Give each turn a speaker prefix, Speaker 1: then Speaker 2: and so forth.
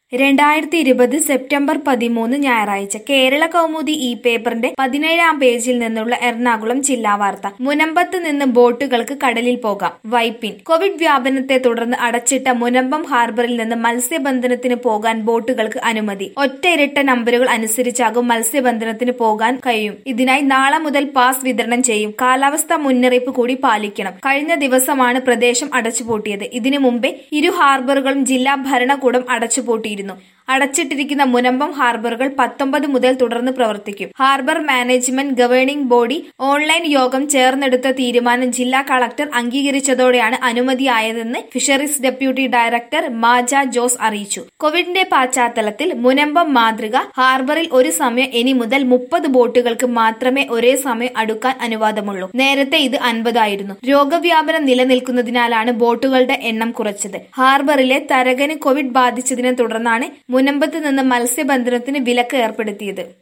Speaker 1: രണ്ടായിരത്തി ഇരുപത് സെപ്റ്റംബർ പതിമൂന്ന് ഞായറാഴ്ച കേരള കൗമുദി ഈ പേപ്പറിന്റെ പതിനേഴാം പേജിൽ നിന്നുള്ള എറണാകുളം ജില്ലാ വാർത്ത മുനമ്പത്ത് നിന്ന് ബോട്ടുകൾക്ക് കടലിൽ പോകാം വൈപ്പിൻ കോവിഡ് വ്യാപനത്തെ തുടർന്ന് അടച്ചിട്ട മുനമ്പം ഹാർബറിൽ നിന്ന് മത്സ്യബന്ധനത്തിന് പോകാൻ ബോട്ടുകൾക്ക് അനുമതി ഒറ്റ ഇരട്ട നമ്പറുകൾ അനുസരിച്ചാകും മത്സ്യബന്ധനത്തിന് പോകാൻ കഴിയും ഇതിനായി നാളെ മുതൽ പാസ് വിതരണം ചെയ്യും കാലാവസ്ഥാ മുന്നറിയിപ്പ് കൂടി പാലിക്കണം കഴിഞ്ഞ ദിവസമാണ് പ്രദേശം അടച്ചുപൂട്ടിയത് ഇതിനു മുമ്പേ ഇരു ഹാർബറുകളും ജില്ലാ ഭരണകൂടം അടച്ചുപൂട്ടിയിരുന്നു അടച്ചിട്ടിരിക്കുന്ന മുനമ്പം ഹാർബറുകൾ പത്തൊമ്പത് മുതൽ തുടർന്ന് പ്രവർത്തിക്കും harbour management governing body online യോഗം ചേർന്നെടുത്ത തീരുമാനം ജില്ലാ കളക്ടർ അംഗീകരിച്ചതോടെയാണ് അനുമതിയായതെന്ന് fisheries deputy director Maja Jose അറിയിച്ചു കോവിഡിന്റെ പശ്ചാത്തലത്തിൽ മുനമ്പം മാതൃക ഹാർബറിൽ ഒരു സമയം ഇനി മുതൽ മുപ്പത് ബോട്ടുകൾക്ക് മാത്രമേ ഒരേ സമയം അടുക്കാൻ അനുവാദമുള്ളൂ നേരത്തെ ഇത് അൻപതായിരുന്നു രോഗവ്യാപനം നിലനിൽക്കുന്നതിനാലാണ് ബോട്ടുകളുടെ എണ്ണം കുറച്ചത് ഹാർബറിലെ തരകന് കോവിഡ് ബാധിച്ചതിനെ തുടർന്നാണ് മുനമ്പത്ത് നിന്ന് മത്സ്യബന്ധനത്തിന് വിലക്ക് ഏർപ്പെടുത്തിയത്